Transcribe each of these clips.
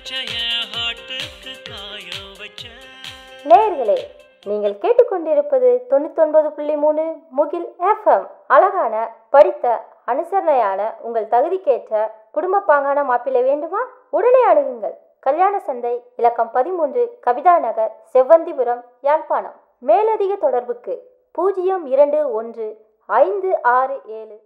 வச்ச என் ஹாட்டுக்கு காயம் வச்ச நேயர்களே நீங்கள் கேட்டுக்கொண்டிருப்பது தொண்ணூத்தொன்பது புள்ளி மூணு முகில் எஃப்எம் அழகான படித்த அனுசரணையான உங்கள் தகுதிக்கேற்ற குடும்ப பாங்கான மாப்பிள்ளை வேண்டுமா உடனே அணுகுங்கள் கல்யாண சந்தை இலக்கம் பதிமூன்று கவிதா நகர் செவ்வந்திபுரம் யாழ்ப்பாணம் மேலதிக தொடர்புக்கு பூஜ்ஜியம் இரண்டு ஒன்று ஐந்து ஆறு ஏழு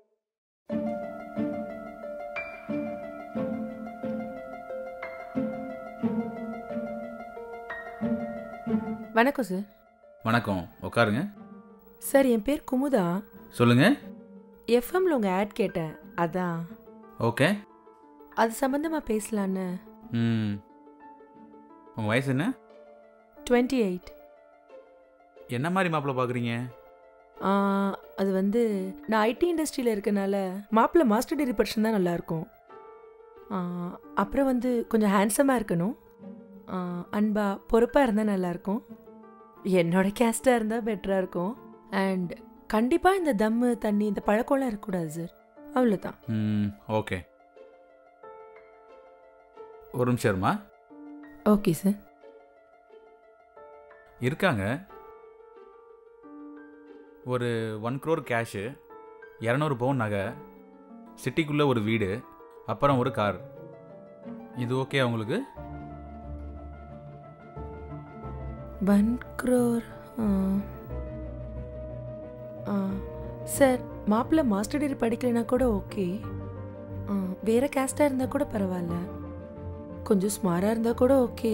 வணக்கம் சார் வணக்கம் உட்காருங்க சார் என் பேர் குமுதா சொல்லுங்க எஃப்எம்ல உங்கள் ஆட் கேட்டேன் அதான் ஓகே அது சம்மந்தமாக பேசலான்னு ம் உங்கள் வயசு என்ன டுவெண்ட்டி எயிட் என்ன மாதிரி மாப்பிள்ளை பார்க்குறீங்க அது வந்து நான் ஐடி இண்டஸ்ட்ரியில் இருக்கனால மாப்பிள்ளை மாஸ்டர் டிகிரி படிச்சு தான் நல்லாயிருக்கும் அப்புறம் வந்து கொஞ்சம் ஹேண்ட்ஸமாக இருக்கணும் ஆ, அன்பா பொறுப்பாக இருந்தால் நல்லாயிருக்கும் என்னோட கேஸ்டாக இருந்தால் பெட்டராக இருக்கும் அண்ட் கண்டிப்பாக இந்த தம்மு தண்ணி இந்த பழக்கம்லாம் இருக்கக்கூடாது சார் அவ்வளோதான் ம் ஓகே ஒரு நிமிஷம் இருமா ஓகே சார் இருக்காங்க ஒரு ஒன் க்ரோர் கேஷு இரநூறு பவுன் நகை சிட்டிக்குள்ளே ஒரு வீடு அப்புறம் ஒரு கார் இது ஓகே உங்களுக்கு ஒன் க்ரோர் சார் மாப்பிள்ளை மாஸ்டர் டிகிரி படிக்கலைன்னா கூட ஓகே வேற கேஸ்டாக இருந்தால் கூட பரவாயில்ல கொஞ்சம் ஸ்மாராக இருந்தால் கூட ஓகே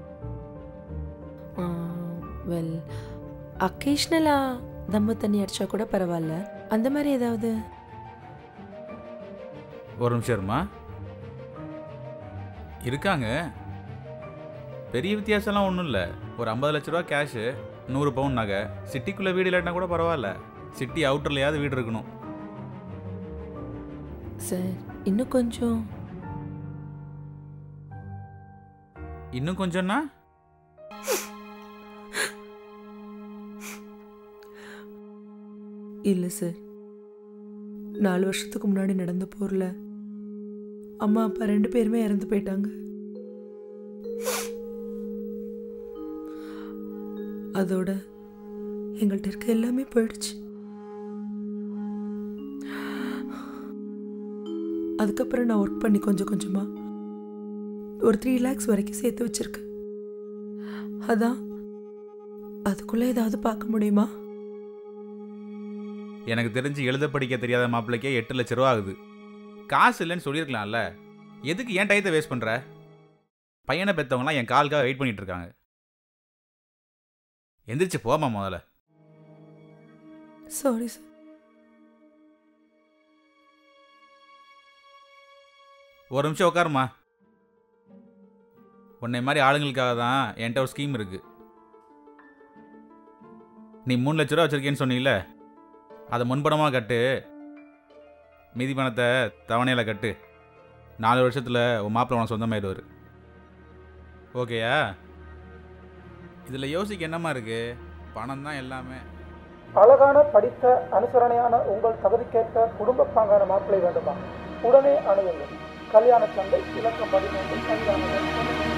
வெல் அக்கேஷ்னலாக தம்மு தண்ணி அடிச்சா கூட பரவாயில்ல அந்த மாதிரி ஏதாவது ஒரு நிமிஷம் இருமா இருக்காங்க பெரிய வித்தியாசம்லாம் ஒன்றும் இல்லை ஒரு ஐம்பது லட்ச ரூபா கேஷு நூறு பவுன் நகை சிட்டிக்குள்ளே வீடு இல்லாட்டினா கூட பரவாயில்ல சிட்டி அவுட்டர்லையாவது வீடு இருக்கணும் சார் இன்னும் கொஞ்சம் இன்னும் கொஞ்சம்னா இல்லை சார் நாலு வருஷத்துக்கு முன்னாடி நடந்த போர்ல அம்மா அப்பா ரெண்டு பேருமே இறந்து போயிட்டாங்க அதோட எங்கள்கிட்ட இருக்க எல்லாமே போயிடுச்சு அதுக்கப்புறம் நான் ஒர்க் பண்ணி கொஞ்சம் கொஞ்சமா ஒரு த்ரீ லேக்ஸ் வரைக்கும் சேர்த்து வச்சிருக்கேன் அதான் அதுக்குள்ள ஏதாவது பார்க்க முடியுமா எனக்கு தெரிஞ்சு எழுத படிக்க தெரியாத மாப்பிள்ளைக்கே எட்டு லட்ச ரூபா ஆகுது காசு இல்லைன்னு சொல்லியிருக்கலாம்ல எதுக்கு ஏன் டயத்தை வேஸ்ட் பண்ணுற பையனை பெற்றவங்களாம் என் காலுக்காக வெயிட் பண்ணிட்டு இருக்காங்க எந்திரிச்சு போமா முதல்ல சாரி சார் ஒரு நிமிஷம் உட்காருமா உன்னை மாதிரி ஆளுங்களுக்காக தான் என்கிட்ட ஒரு ஸ்கீம் இருக்கு நீ மூணு லட்ச ரூபா வச்சிருக்கேன்னு சொன்னீல அதை முன்பணமாக கட்டு மீதி பணத்தை தவணையில் கட்டு நாலு வருஷத்தில் உன் மாப்பிள்ளை உனக்கு சொந்தமாயிடுவார் ஓகேயா இதில் யோசிக்க என்னமா இருக்கு பணம் தான் எல்லாமே அழகான படித்த அனுசரணையான உங்கள் தகுதிக்கேற்ற குடும்ப பாங்கான மாப்பிள்ளை வேண்டுமா உடனே அணுகுங்கள் கல்யாண சந்தை இலக்கம் பதிமூன்று கல்யாணம்